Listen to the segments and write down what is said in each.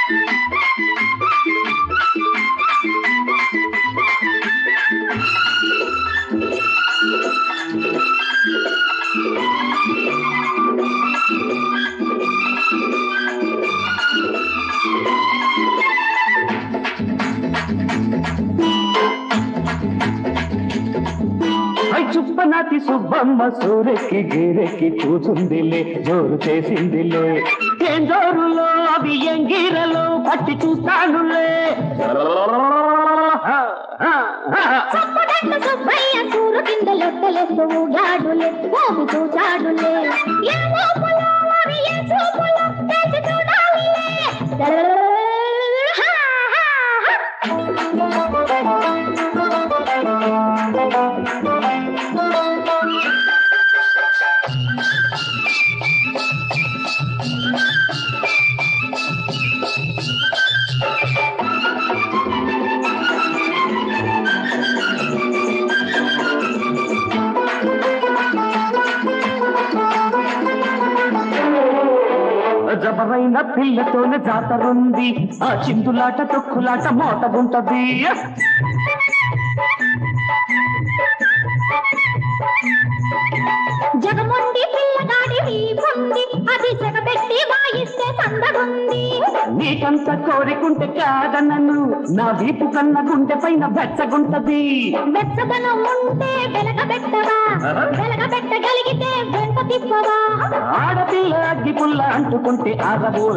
I చుప్పనాటి Subbamma సూరెక్కి గీరెక్కి కూచుందిలే జోరు చేసిందిలే ఏం జోరులో అవి ఏం గీరలో పట్టి చూస్తానులే చప్పడంత సుబ్బయ్య కూరు కింద లొట్టలేస్తూ ఊగాడులే మోగు చూచాడులే ఏ మోపులో అవి ఏ చూపులో తెచ్చి చూడాలిలే హా, హా, జబరైన పిల్లతోనే జాతరుంది ఆ చిందులాట తొక్కులాట మోతగుంటది జగముండి పిల్లగాడి వీపుంది అది జగబెట్టి వాయిస్తే సందగుంది నీకంత కోరికుంటే కాదనను నా వీపు కన్న గుండె పైన బెచ్చగుంటది వెచ్చదనం ఉంటే వెలగబెట్టవా వెలగబెట్టగలిగితే వెంట తిప్పవా ఆడపిల్ల అగ్గి పుల్ల అంటుకుంటే అరవు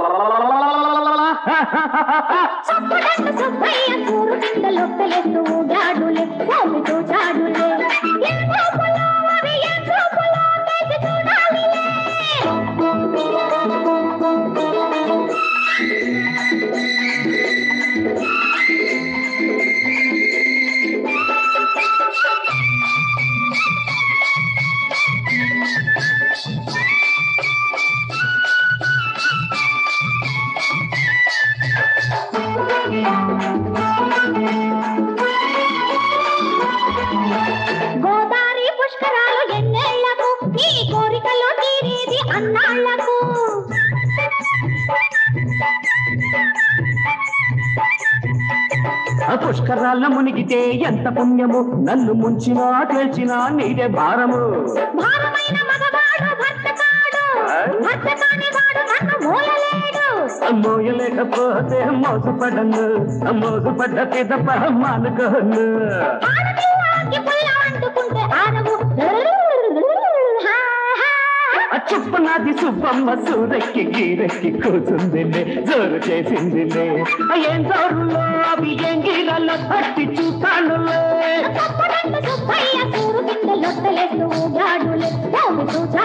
చప్పుడంత సుబ్బయ్య కూరు కింద లొక్కలేస్తూ ఊగాడులే మోగు చూచాడులే ఏ మోపులో అవి ఏ చూపులో తెచ్చి చూడాలిలే గోదావరి పుష్కరాలు ఎన్నేళ్లకు నీ కోరికలు తీరేది అన్నాళ్లకు ఆ పుష్కరాల మునిగితే ఎంత పుణ్యము నన్ను ముంచినా తేల్చినా నీదే భారము భారమైన మగవాడు భర్త కాడు భర్త కాని వాడు నన్ను మూలలేడు మోయలేకపోతే మోసపడను మోసపడ్డ పిదప మానుకోను ఆడపిల్ల అగ్గి పుల్ల అంటుకుంటే ఆనవు హా, హా. ఆ చుప్పు నాది సుబ్బమ్మ సూరెక్కి గీరెక్కి కూర్చుందిలే జోరు చేసిందిలే ఆ ఏం జోరులో అవి ఏం గీరల్లో పట్టి చూస్తానులే చప్పుడంత సుబ్బయ్య కూరు కింద లొట్టలేస్తూ ఊగాడులే మోగు చూచాడులే